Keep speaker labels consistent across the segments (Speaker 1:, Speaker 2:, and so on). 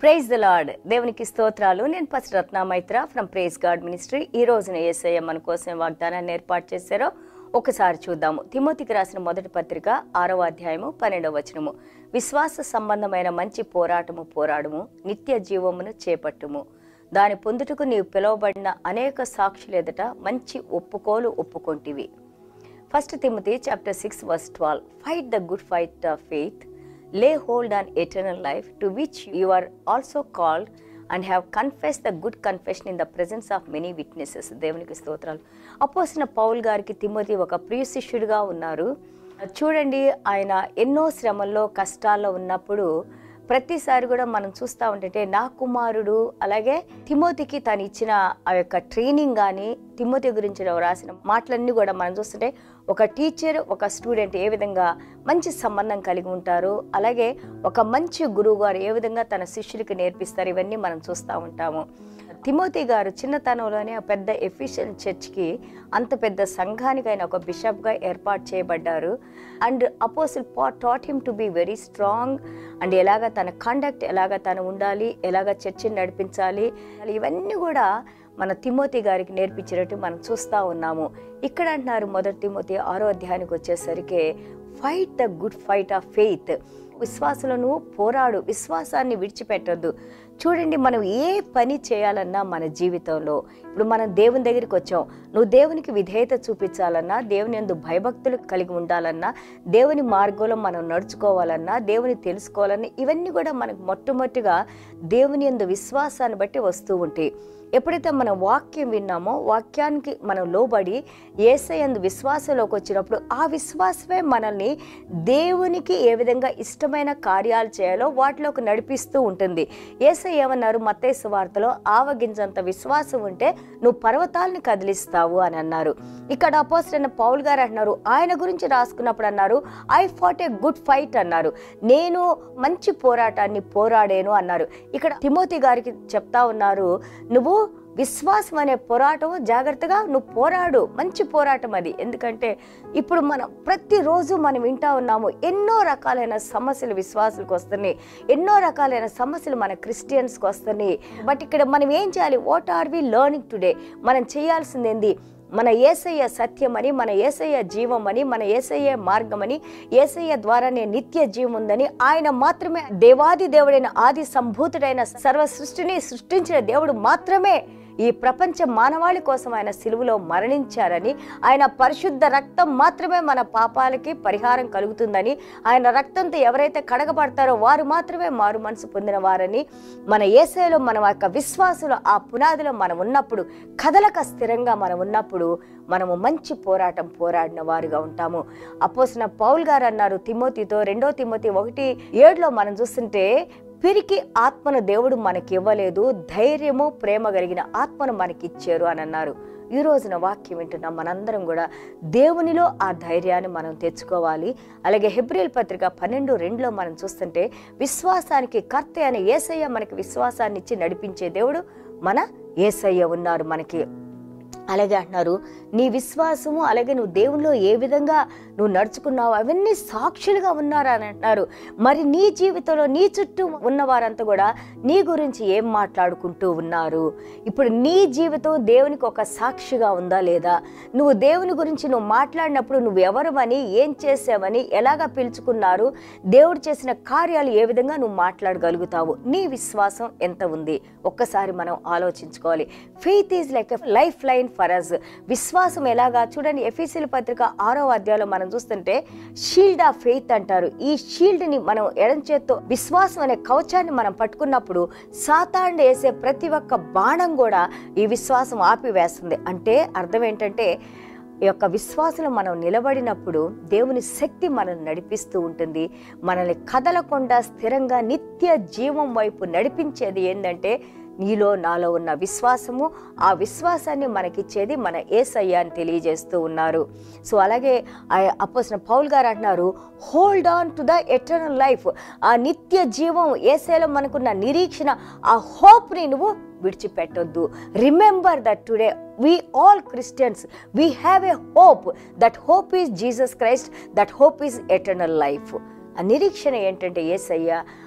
Speaker 1: praise the lord దేవునికి స్తోత్రాలు నేను first Ratna Maitra from praise God ministry ఈ రోజున ఏసయ్య మన కోసం వాగ్దానాన్ని ఏర్పాటు చేశారో ఒకసారి చూద్దాము తిమోతికి రాసిన మొదటి పత్రిక ఆరవ అధ్యాయము పన్నెండవ వచనము విశ్వాస సంబంధమైన మంచి పోరాటము పోరాడము నిత్య జీవమును చేపట్టుము దాని పొందుటకు నీవు పిలువబడిన అనేక సాక్షుల ఎదుట మంచి ఒప్పుకోలు ఒప్పుకొంటివి first Timothy chapter six verse twelve fight the good fight of faith lay hold on eternal life to which you are also called and have confess the good confession in the presence of many witnesses దేవునికి స్తోత్రాలు అపోసిన Paul గారికి Timothy ఒక ప్రియ శిష్యుడిగా ఉన్నారు చూడండి ఆయన ఎన్నో శ్రమల్లో కష్టాల్లో ఉన్నప్పుడు ప్రతిసారి కూడా మనం చూస్తూ ఉంటుంటే నా కుమారుడు అలాగే తిమోతికి తను ఇచ్చిన ఆ యొక్క ట్రైనింగ్ కానీ తిమోతి గురించి రాసిన మాటలన్నీ కూడా మనం చూస్తుంటే ఒక టీచర్ ఒక స్టూడెంట్ ఏ విధంగా మంచి సంబంధం కలిగి ఉంటారు అలాగే ఒక మంచి గురువు గారు ఏ విధంగా తన శిష్యులకి నేర్పిస్తారు ఇవన్నీ మనం చూస్తూ ఉంటాము తిమోతి గారు చిన్నతనంలోనే ఆ పెద్ద ఎఫిషియల్ చర్చ్కి అంత పెద్ద సంఘానికి ఆయన ఒక బిషప్గా ఏర్పాటు చేయబడ్డారు and apostle taught him to be very strong and ఎలాగ తన కండక్ట్ ఎలాగ తను ఉండాలి ఎలాగ చర్చిని నడిపించాలి ఇవన్నీ కూడా మన తిమోతి గారికి నేర్పించినట్టు మనం చూస్తూ ఉన్నాము ఇక్కడ అంటున్నారు మొదటి తిమోతి ఆరో అధ్యాయానికి వచ్చేసరికి fight the good fight of faith విశ్వాసులను పోరాడు విశ్వాసాన్ని విడిచిపెట్టొద్దు చూడండి మనం ఏ పని చేయాలన్నా మన జీవితంలో ఇప్పుడు మనం దేవుని దగ్గరికి వచ్చాం నువ్వు దేవునికి విధేయత చూపించాలన్నా దేవుని ఎందు భయభక్తులు కలిగి ఉండాలన్నా దేవుని మార్గంలో మనం నడుచుకోవాలన్నా దేవుని తెలుసుకోవాలన్నా ఇవన్నీ కూడా మనకు మొట్టమొదటిగా దేవుని ఎందు విశ్వాసాన్ని బట్టి వస్తూ ఉంటాయి ఎప్పుడైతే మనం వాక్యం విన్నామో వాక్యానికి మనం లోబడి ఏసయందు విశ్వాసంలోకి వచ్చినప్పుడు ఆ విశ్వాసమే మనల్ని దేవునికి ఏ విధంగా ఇష్టమైన కార్యాలు చేయాలో వాటిలోకి నడిపిస్తూ ఉంటుంది ఏసై ఏమన్నారు మత్తేసు వార్తలో ఆవగించంత విశ్వాసం ఉంటే నువ్వు పర్వతాలని కదిలిస్తావు అని అన్నారు ఇక్కడ అపోజిట్ అయిన పౌల్ గారు అంటున్నారు ఆయన గురించి రాసుకున్నప్పుడు అన్నారు I fought a good fight అన్నారు నేను మంచి పోరాటాన్ని పోరాడాను అన్నారు ఇక్కడ తిమోతి గారికి చెప్తా ఉన్నారు నువ్వు విశ్వాసం అనే పోరాటం జాగ్రత్తగా నువ్వు పోరాడు మంచి పోరాటం అది ఎందుకంటే ఇప్పుడు మనం ప్రతిరోజు మనం వింటా ఉన్నాము ఎన్నో రకాలైన సమస్యలు విశ్వాసులకు వస్తున్నాయి ఎన్నో రకాలైన సమస్యలు మన క్రిస్టియన్స్కి వస్తున్నాయి బట్ ఇక్కడ మనం ఏం చేయాలి what are we learning today మనం చేయాల్సింది ఏంది మన ఏసయ్య సత్యమని మన ఏసయ్య జీవమని మన ఏసయ్య మార్గమని ఏసయ్య ద్వారానే నిత్య జీవం ఉందని ఆయన మాత్రమే దేవాది దేవుడైన ఆది సంభూతుడైన సర్వ సృష్టిని సృష్టించిన దేవుడు మాత్రమే ఈ ప్రపంచ మానవాళి కోసం ఆయన సిలువలో మరణించారని ఆయన పరిశుద్ధ రక్తం మాత్రమే మన పాపాలకి పరిహారం కలుగుతుందని ఆయన రక్తంతో ఎవరైతే కడగబడతారో వారు మాత్రమే మారు మనసు పొందిన వారని మన ఏసైలో మన యొక్క విశ్వాసులు ఆ పునాదిలో మనం ఉన్నప్పుడు కదలక స్థిరంగా మనం ఉన్నప్పుడు మనము మంచి పోరాటం పోరాడిన వారుగా ఉంటాము అపోసిన పౌల్ గారు అన్నారు తిమోతితో రెండో తిమోతి ఒకటి ఏడులో మనం చూస్తుంటే పిరికి ఆత్మను దేవుడు మనకి ఇవ్వలేదు ధైర్యము ప్రేమ కలిగిన ఆత్మను మనకి ఇచ్చారు అని అన్నారు ఈ రోజున వాక్యం వింటున్నాం మనందరం కూడా దేవునిలో ఆ ధైర్యాన్ని మనం తెచ్చుకోవాలి అలాగే హెబ్రిల్ పత్రిక పన్నెండు రెండులో మనం చూస్తుంటే విశ్వాసానికి కర్త అయిన ఏసయ్య మనకి విశ్వాసాన్ని ఇచ్చి నడిపించే దేవుడు మన ఏసయ్య ఉన్నారు మనకి అలాగే అంటున్నారు నీ విశ్వాసము అలాగే నువ్వు దేవునిలో ఏ విధంగా నువ్వు నడుచుకున్నావు అవన్నీ సాక్షులుగా ఉన్నారు అని అంటున్నారు మరి నీ జీవితంలో నీ చుట్టూ ఉన్న వారంతా కూడా నీ గురించి ఏం మాట్లాడుకుంటూ ఉన్నారు ఇప్పుడు నీ జీవితం దేవునికి ఒక సాక్షిగా ఉందా లేదా నువ్వు దేవుని గురించి నువ్వు మాట్లాడినప్పుడు నువ్వు ఎవరమని ఏం చేసావని ఎలాగా పిలుచుకున్నారు దేవుడు చేసిన కార్యాలు ఏ విధంగా నువ్వు మాట్లాడగలుగుతావు నీ విశ్వాసం ఎంత ఉంది ఒక్కసారి మనం ఆలోచించుకోవాలి faith is like a life line for us విశ్వాసం ఎలాగా చూడండి ఎఫీసీల పత్రిక ఆరో అధ్యాయంలో మనం చూస్తుంటే షీల్డ్ ఆఫ్ ఫెయిత్ అంటారు ఈ షీల్డ్ ని మనం ఎడం చేత్తో విశ్వాసం అనే కవచాన్ని మనం పట్టుకున్నప్పుడు సాతాండ వేసే ప్రతి ఒక్క బాణం కూడా ఈ విశ్వాసం ఆపివేస్తుంది అంటే అర్థం ఏంటంటే ఈ యొక్క విశ్వాసంలో మనం నిలబడినప్పుడు దేవుని శక్తి మనల్ని నడిపిస్తూ ఉంటుంది మనల్ని కదలకుండా స్థిరంగా నిత్య జీవం వైపు నడిపించేది ఏంటంటే నీలో నాలో ఉన్న విశ్వాసము ఆ విశ్వాసాన్ని మనకిచ్చేది మన ఏసయ్య అని తెలియజేస్తూ ఉన్నారు సో అలాగే అపోసిన పౌల్ గారు అంటున్నారు hold on to the eternal life ఆ నిత్య జీవం ఏసైలో మనకున్న నిరీక్షణ ఆ హోప్ని నువ్వు విడిచిపెట్టొద్దు remember that today we all Christians we have a hope that hope is Jesus Christ that hope is eternal life ఆ నిరీక్షణ ఏంటంటే ఏసయ్య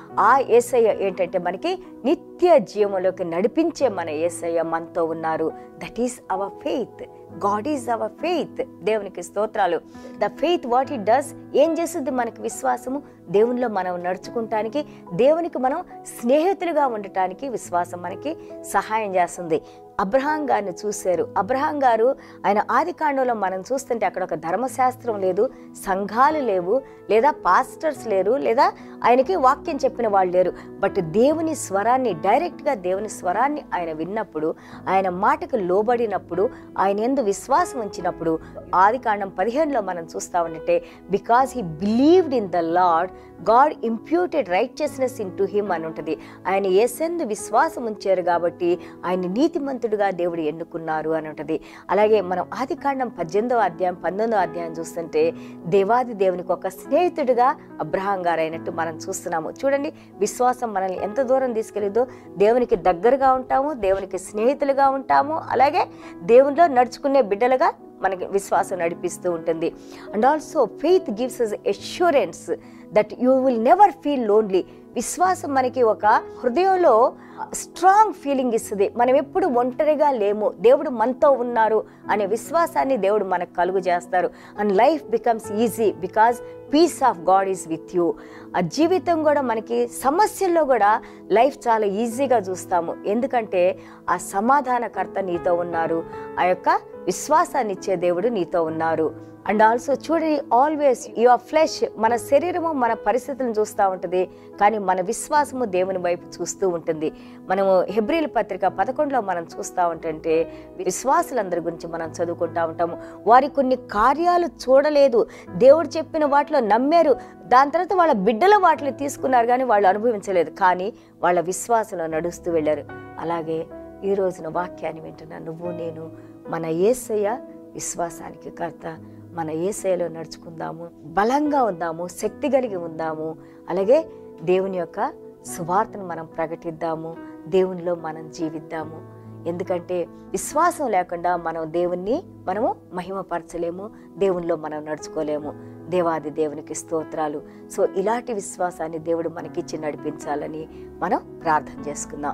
Speaker 1: ఆ ఏసయ్య ఏంటంటే మనకి నిత్య జీవంలోకి నడిపించే మన ఏసయ్య మనతో ఉన్నారు that is our faith God is our faith దేవునికి స్తోత్రాలు the faith what it does ఏం చేస్తుంది మనకి విశ్వాసము దేవునిలో మనం నడుచుకుంటానికి దేవునికి మనం స్నేహితులుగా ఉండటానికి విశ్వాసం మనకి సహాయం చేస్తుంది అబ్రహాం గారిని చూశారు అబ్రహాం గారు ఆయన ఆది కాండంలో మనం చూస్తుంటే అక్కడ ఒక ధర్మశాస్త్రం లేదు సంఘాలు లేవు లేదా పాస్టర్స్ లేరు లేదా ఆయనకి వాక్యం చెప్పిన వాళ్ళు లేరు బట్ దేవుని స్వరాన్ని డైరెక్ట్గా దేవుని స్వరాన్ని ఆయన విన్నప్పుడు ఆయన మాటకు లోబడినప్పుడు ఆయన ఎందు విశ్వాసం ఉంచినప్పుడు ఆది కాండం పదిహేనులో మనం చూస్తా ఉంటే because he believed in the Lord God imputed righteousness in to him అని ఉంటుంది ఆయన ఏసెందు విశ్వాసం ఉంచారు కాబట్టి ఆయన నీతిమంతుడుగా దేవుడు ఎన్నుకున్నారు అని ఉంటుంది అలాగే మనం ఆది కాండం పద్దెనిమిదవ అధ్యాయం పంతొమ్మిదవ అధ్యాయం చూస్తుంటే దేవాది దేవునికి ఒక స్నేహితుడిగా అబ్రహాం గారు అయినట్టు మనం చూస్తున్నాము చూడండి విశ్వాసం మనల్ని ఎంత దూరం తీసుకెళ్ళిందో దేవునికి దగ్గరగా ఉంటాము దేవునికి స్నేహితులుగా ఉంటాము అలాగే దేవునిలో నడుచుకునే బిడ్డలుగా మనకి విశ్వాసం నడిపిస్తూ ఉంటుంది and also faith gives us assurance that you will never feel lonely విశ్వాసం మనకి ఒక హృదయంలో స్ట్రాంగ్ ఫీలింగ్ ఇస్తుంది మనం ఎప్పుడు ఒంటరిగా లేము దేవుడు మనతో ఉన్నారు అనే విశ్వాసాన్ని దేవుడు మనకు కలుగు చేస్తారు and life becomes easy because peace of God is with you ఆ జీవితం కూడా మనకి సమస్యల్లో కూడా లైఫ్ చాలా ఈజీగా చూస్తాము ఎందుకంటే ఆ సమాధానకర్త నీతో ఉన్నారు ఆ యొక్క విశ్వాసాన్ని ఇచ్చే దేవుడు నీతో ఉన్నారు అండ్ ఆల్సో చూడండి ఆల్వేస్ యువర్ ఫ్లెష్ మన శరీరము మన పరిస్థితులను చూస్తూ ఉంటుంది కానీ మన విశ్వాసము దేవుని వైపు చూస్తూ ఉంటుంది మనము హెబ్రిల్ పత్రిక పదకొండులో మనం చూస్తూ ఉంటుంటే విశ్వాసులందరి గురించి మనం చదువుకుంటా ఉంటాము వారి కొన్ని కార్యాలు చూడలేదు దేవుడు చెప్పిన వాటిలో నమ్మారు దాని తర్వాత వాళ్ళ బిడ్డల వాటిని తీసుకున్నారు కానీ వాళ్ళు అనుభవించలేదు కానీ వాళ్ళ విశ్వాసంలో నడుస్తూ వెళ్ళారు అలాగే ఈ రోజున వాక్యాన్ని వింటున్న నువ్వు నేను మన ఏసయ్య విశ్వాసానికి కర్త మన ఏసైలో నడుచుకుందాము బలంగా ఉందాము శక్తి కలిగి ఉందాము అలాగే దేవుని యొక్క సువార్తను మనం ప్రకటిద్దాము దేవునిలో మనం జీవిద్దాము ఎందుకంటే విశ్వాసం లేకుండా మనం దేవుణ్ణి మనము మహిమపరచలేము దేవునిలో మనం నడుచుకోలేము దేవాది దేవునికి స్తోత్రాలు సో ఇలాంటి విశ్వాసాన్ని దేవుడు మనకిచ్చి నడిపించాలని మనం ప్రార్థన చేసుకుందాం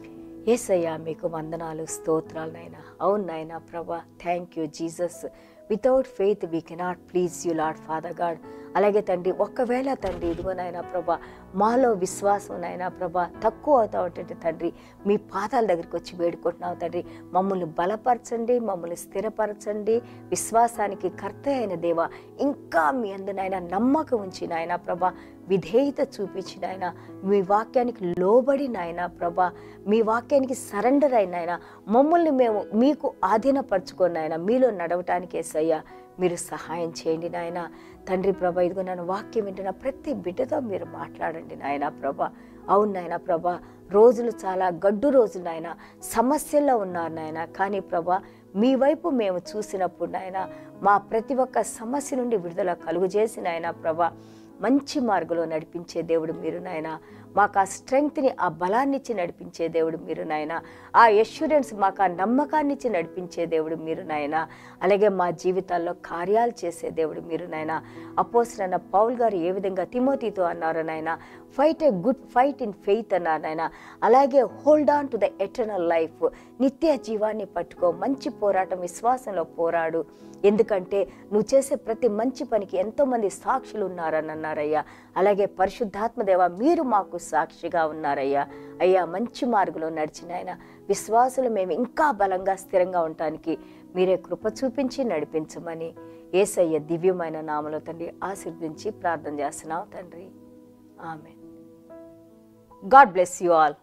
Speaker 1: ఏసయ్యా మీకు వందనాలు స్తోత్రాలు నాయన అవును నాయన ప్రభా thank you Jesus without faith we cannot please you Lord Father God అలాగే తండ్రి ఒక్కవేళ తండ్రి ఇదిగో నాయన ప్రభా మాలో విశ్వాసం నాయన ప్రభా తక్కువ అవుతా ఉంటుంది తండ్రి మీ పాదాల దగ్గరికి వచ్చి వేడుకుంటున్నావు తండ్రి మమ్మల్ని బలపరచండి మమ్మల్ని స్థిరపరచండి విశ్వాసానికి కర్త అయిన దేవ ఇంకా మీ అందు నాయన నమ్మకం ఉంచి నాయన ప్రభా విధేయత చూపించి నాయన మీ వాక్యానికి లోబడి నాయన ప్రభా మీ వాక్యానికి సరెండర్ అయిన ఆయన మమ్మల్ని మేము మీకు ఆధీనపరచుకొని నాయన మీలో నడవటానికి ఏసయ్యా మీరు సహాయం చేయండి నాయన తండ్రి ప్రభా ఇదిగో నన్ను వాక్యం వింటున్న ప్రతి బిడ్డతో మీరు మాట్లాడండి నాయన ప్రభా అవును నాయన ప్రభా రోజులు చాలా గడ్డు రోజులు నాయన సమస్యల్లో ఉన్నారు నాయన కానీ ప్రభా మీ వైపు మేము చూసినప్పుడు నాయన మా ప్రతి ఒక్క సమస్య నుండి విడుదల కలుగు చేసి నాయన ప్రభా మంచి మార్గంలో నడిపించే దేవుడు మీరు నాయన మాకు ఆ స్ట్రెంగ్త్ని ఆ బలాన్ని ఇచ్చి నడిపించే దేవుడు మీరు నాయన ఆ ఎష్యూరెన్స్ మాకు ఆ నమ్మకాన్ని ఇచ్చి నడిపించే దేవుడు మీరు నాయన అలాగే మా జీవితాల్లో కార్యాలు చేసే దేవుడు మీరు నాయన అపోసిన పౌల్ గారు ఏ విధంగా తిమోతితో అన్నారు నాయన fight a good fight in faith అన్నారు నాయన అలాగే hold on to the eternal life నిత్య జీవాన్ని పట్టుకో మంచి పోరాటం విశ్వాసంలో పోరాడు ఎందుకంటే నువ్వు చేసే ప్రతి మంచి పనికి ఎంతోమంది సాక్షులు ఉన్నారని అన్నారయ్యా అలాగే పరిశుద్ధాత్మదేవ మీరు మాకు సాక్షిగా ఉన్నారయ్యా అయ్యా మంచి మార్గంలో నడిచిన ఆయన విశ్వాసులు మేము ఇంకా బలంగా స్థిరంగా ఉండటానికి మీరే కృప చూపించి నడిపించమని ఏసయ్య దివ్యమైన నామలో తండ్రి ఆశీర్వదించి ప్రార్థన చేస్తున్నాం తండ్రి ఆమె గాడ్ బ్లెస్ యు ఆల్